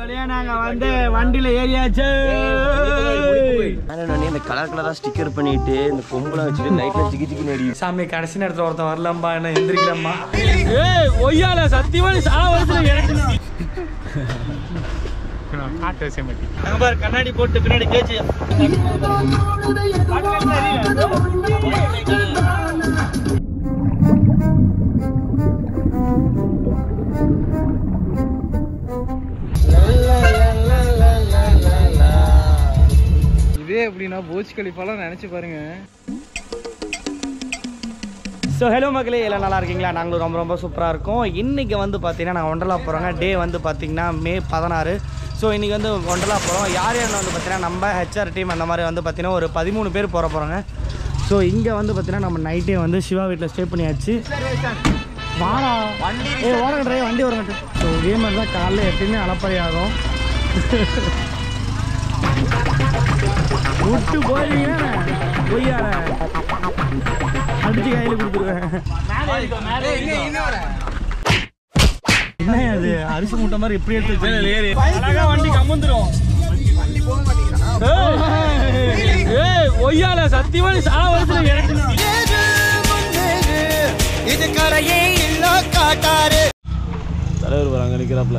வழியா நாங்க வந்து வண்டியில ஏறியாச்சு நான் இந்த கலர் கலரா ஸ்டிக்கர் பண்ணிட்டு இந்த கொம்புலாம் வச்சுட்டு நைட்ல ஜிகி ஜிகி நடி சாமி கடைசி நேரத்துல ஒருத்தன் வரலம்பா என்ன எந்திரிக்கலம்மா ஏய் ஒய்யால சத்தியமா நீ சாவ வயசுல இறக்கணும் அங்க பாரு கண்ணாடி போட்டு பின்னாடி கேச்சு இதே எப்படின்னா போச் கலிஃபாலாம் நினைச்சு பாருங்க ஸோ ஹலோ மக்களே எல்லாம் நல்லா இருக்கீங்களா நாங்களும் ரொம்ப ரொம்ப சூப்பராக இருக்கோம் இன்றைக்கி வந்து பார்த்தீங்கன்னா நாங்கள் ஒண்டலா போகிறோங்க டே வந்து பார்த்தீங்கன்னா மே பதினாறு ஸோ இன்றைக்கி வந்து ஒண்டலா போகிறோம் யார் யார் வந்து பார்த்தீங்கன்னா நம்ம ஹெச்ஆர் டீம் அந்த மாதிரி வந்து பார்த்தீங்கன்னா ஒரு பதிமூணு பேர் போகிற போகிறோங்க ஸோ இங்கே வந்து பார்த்தீங்கன்னா நம்ம நைட்டே வந்து சிவா வீட்டில் ஸ்டே பண்ணியாச்சு வாடா ஏ ஓரங்க ட்ரைவ் வண்டி வரங்க ஸோ இதே மாதிரி தான் காலைல எப்பயுமே அலப்பறை ஆகும் விட்டு போயிருவீங்க பொய்யார அடிச்சு கையில் கொடுத்துருவேன் என்ன அது அரிசி மூட்டை மாதிரி இப்படி எடுத்து வச்சு அழகா வண்டி கமுந்துரும் ஏய் ஒய்யால சத்தியமா நீ சாவ வயசுல இறக்கணும் இது கரையே இல்ல காட்டாரு தலைவர் வராங்க நிக்கிறாப்ல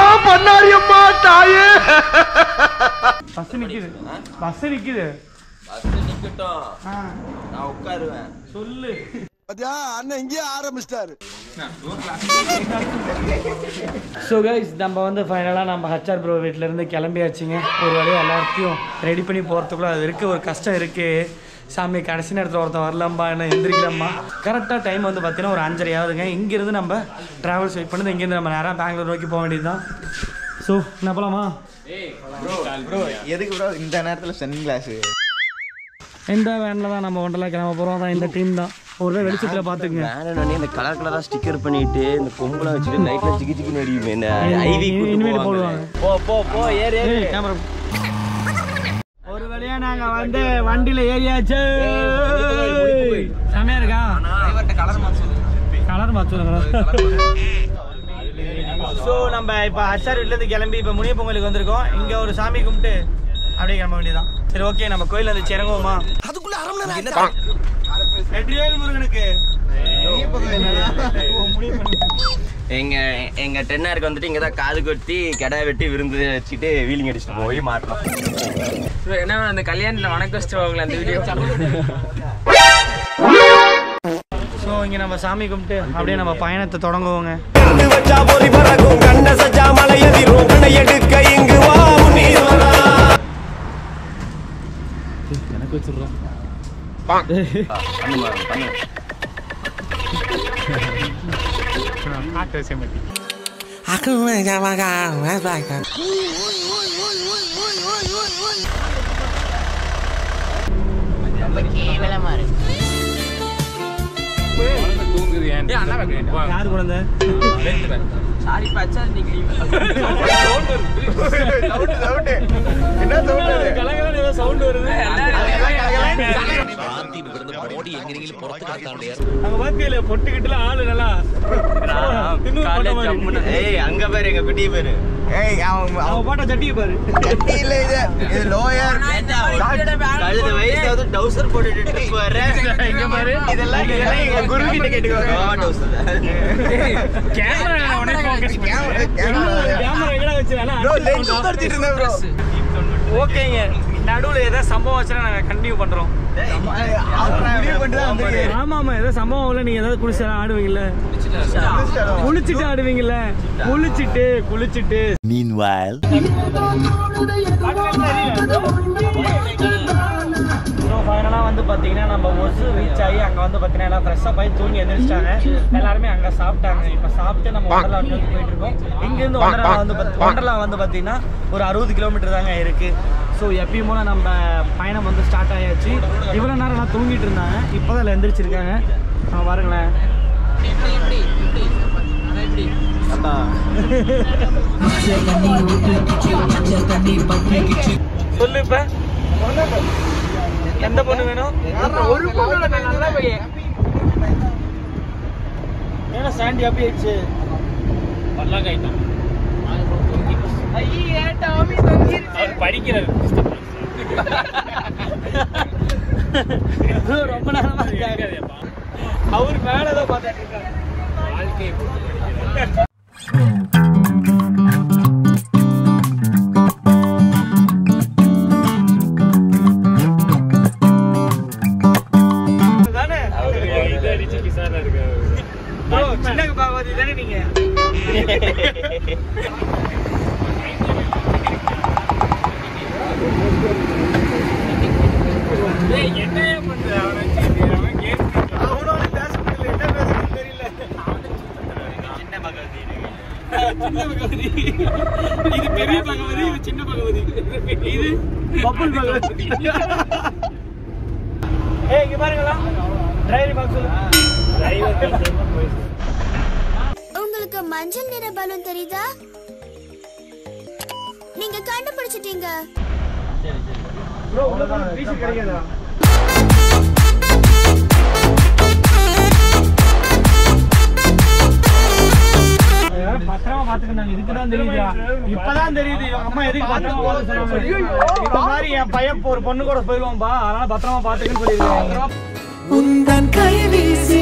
பஸ் நிக்குது பஸ் நிக்குது நிக்கட்டும் ஆ, நான் உட்காருவேன் சொல்லு பாத்தியா அண்ணன் இங்கேயே ஆரம்பிச்சிட்டாரு ஸோ கைஸ் நம்ம வந்து ஃபைனலாக நம்ம ஹச்ஆர் ப்ரோ வீட்டிலேருந்து கிளம்பியாச்சுங்க ஒரு வழியாக எல்லாத்தையும் ரெடி பண்ணி போகிறதுக்குள்ள அது இருக்குது ஒரு கஷ்டம் இருக்குது சாமி கடைசி நேரத்தில் ஒருத்தன் வரலாம்பா என்ன எந்திரிக்கலாமா கரெக்டாக டைம் வந்து பார்த்தீங்கன்னா ஒரு அஞ்சரை ஆகுதுங்க இங்கேருந்து நம்ம ட்ராவல்ஸ் வெயிட் பண்ணது இங்கேருந்து நம்ம நேராக பெங்களூர் நோக்கி போக வேண்டியது தான் ஸோ என்ன போகலாமா ப்ரோ எதுக்கு ப்ரோ இந்த நேரத்தில் ஸ்டென்னிங் கிளாஸ் எந்த வேனில் தான் நம்ம ஒன்றலா கிளம்ப போகிறோம் தான் இந்த டீம் தான் ஒரு வேளை வெளிச்சத்தில் பார்த்துக்குங்க மேல இந்த கலர் கலரா ஸ்டிக்கர் பண்ணிட்டு இந்த கொம்புலாம் வச்சுட்டு நைட்ல ஜிகி ஜிகி நடியுமே இந்த ஐவி இனிமேல் போடுவாங்க போ போ போ ஏறு ஏறு கேமரா ஒரு வழியா நாங்க வந்து வண்டியில ஏறியாச்சு செமையா இருக்கா கலர் மாத்து ஸோ நம்ம இப்போ ஹச்ஆர் வீட்லேருந்து கிளம்பி இப்போ முனிய பொங்கலுக்கு வந்திருக்கோம் இங்கே ஒரு சாமி கும்பிட்டு அப்படியே கிளம்ப வேண்டியதான் சரி ஓகே நம்ம கோயில் வந்து இறங்குவோமா அதுக்குள்ள அரை மணி நேரம் ஆயிடுச்சா? வெற்றிவேல் முருகனுக்கு எங்க எங்க டென்னாருக்கு வந்துட்டு இங்க தான் காது கொத்தி கிடா வெட்டி விருந்து வச்சுட்டு வீலிங் அடிச்சுட்டு போய் மாட்டோம் என்ன அந்த கல்யாணத்துல வணக்கம் வச்சுட்டு வாங்களே அந்த வீடியோ ஸோ இங்கே நம்ம சாமி கும்பிட்டு அப்படியே நம்ம பயணத்தை தொடங்குவோங்க வச்சா பொறி பறக்கும் கண்ண சஜா மலையதிரும் கண்ணை எடுக்க இங்கு வா முன்னீர் பண்ணுமா பண்ணு யார் குழந்தை அங்க பாத்தியில பொட்டுக்கிட்டுலாம் ஆளு நல்லா தின்னு போட்ட மாதிரி. ஏய் அங்க பாரு எங்க குட்டி பேரு ஏய் அவன் அவன் போட்ட சட்டியை பாரு இல்ல இது இது லோயர் கழுத வயசாவது டவுசர் போட்டுட்டு ட்ரிப் வர இங்க பாரு இதெல்லாம் இதெல்லாம் எங்க குரு கிட்ட கேட்டுக்கோங்க கேமரா உடனே focus பண்ணு. கேமரா எங்கடா வச்சிருக்கானா? ப்ரோ லென்ஸ் உட்கார்த்திட்டு இருந்தேன் ப்ரோ ஓகேங்க நடுவுல ஏதாவது சம்பவம் வச்சுனா நாங்க கண்டினியூ பண்றோம் முடிவு பண்ணிட்டு தான் வந்திருக்கேன் ஆமா ஆமா ஏதாவது சம்பவம் இல்ல நீங்க ஏதாவது குளிச்சு ஆடுவீங்கல்ல குளிச்சுட்டு ஆடுவீங்கல்ல குளிச்சுட்டு குளிச்சுட்டு ஸோ ஃபைனலாக வந்து பார்த்தீங்கன்னா நம்ம ஒசு ரீச் ஆகி அங்கே வந்து பார்த்தீங்கன்னா எல்லாம் ஃப்ரெஷ்ஷாக போய் தூங்கி எந்திரிச்சிட்டாங்க எல்லாருமே அங்கே சாப்பிட்டாங்க இப்போ சாப்பிட்டு நம்ம ஒண்டர்லா நோக்கி போயிட்டு இருக்கோம் இங்கேருந்து ஒண்டர்லா வந்து பார்த்து ஒண்டர்லா வந்து பார்த்தீங்கன்னா ஒரு அறுபது கிலோமீட்டர் தாங்க இருக்குது ஸோ எப்பயும் போல நம்ம பயணம் வந்து ஸ்டார்ட் ஆயாச்சு இவ்வளோ நேரம் நான் தூங்கிட்டு இருந்தாங்க இப்போ தான் எந்திரிச்சிருக்காங்க அவன் பாருங்களேன் சொல்லு இப்ப எந்த பொண்ணு வேணும் ஒரு பொண்ணோட நல்ல பையன் ஏன்னா சாண்டி அப்படி ஆயிடுச்சு ஐயே படிக்கிறது bro, ரொம்ப நேரமா இருக்காரு அவர் மேலதான் பார்த்துட்டு இருக்காரு வாழ்க்கையை பொறுத்து படிக்கிறது. தானே இதை அடிச்சு கிசானா இருக்காரு bro, சின்ன பாகவதி தானே நீங்க ஏய், என்னையா பண்ற அவனை வச்சு? அவன் game பண்றான். அவனோட பேச முடியல என்ன பேசுறதுன்னு தெரியல சின்ன பகவதி சின்ன பகவதி இது பெரிய பகவதி இது சின்ன பகவதி இது பப்புல் பகவதி ஏய் இங்க பாருங்களா டிரைவரி பாக்ஸ் உங்களுக்கு மஞ்சள் நிற பலூன் தெரியுதா நீங்க கண்டுபிடிச்சிட்டீங்க ப்ரோ உள்ள போனா பீஸ் கிடைக்காதா பத்திரமா பாத்துக்கிட்டாங்க இதுக்கு தான் தெரியுதா இப்பதான் தெரியுது இவங்க அம்மா எதுக்கு பத்திரமா பார்த்து சொன்னாங்க இந்த மாதிரி என் பையன் இப்ப ஒரு பொண்ணு கூட போயிருவான்பா அதனால பத்திரமா பாத்துக்கன்னு சொல்லியிருக்காங்க உந்தன் கை வீசி